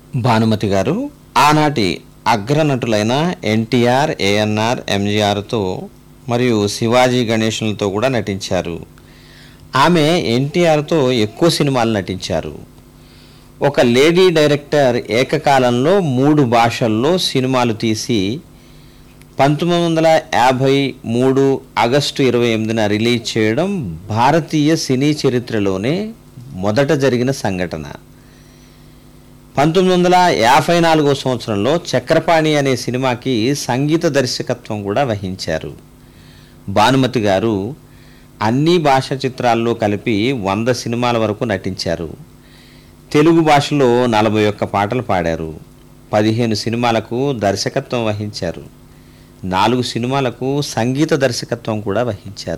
భానుమతి గారు ఆనాటి అగ్రనటులైన ఎన్టీఆర్ ఏఎన్ఆర్ ఎంజీఆర్తో మరియు శివాజీ గణేషన్లతో కూడా నటించారు ఆమె ఎన్టీఆర్తో ఎక్కువ సినిమాలు నటించారు ఒక లేడీ డైరెక్టర్ ఏకకాలంలో మూడు భాషల్లో సినిమాలు తీసి పంతొమ్మిది వందల యాభై మూడు ఆగస్టు ఇరవై ఎనిమిదిన రిలీజ్ చేయడం భారతీయ సినీ చరిత్రలోనే మొదట జరిగిన సంఘటన పంతొమ్మిది వందల యాభై నాలుగో సంవత్సరంలో చక్రపాణి అనే సినిమాకి సంగీత దర్శకత్వం కూడా వహించారు భానుమతి గారు అన్ని భాషా చిత్రాల్లో కలిపి వంద సినిమాల వరకు నటించారు తెలుగు భాషలో నలభై ఒక్క పాటలు పాడారు పదిహేను సినిమాలకు దర్శకత్వం వహించారు నాలుగు సినిమాలకు సంగీత దర్శకత్వం కూడా వహించారు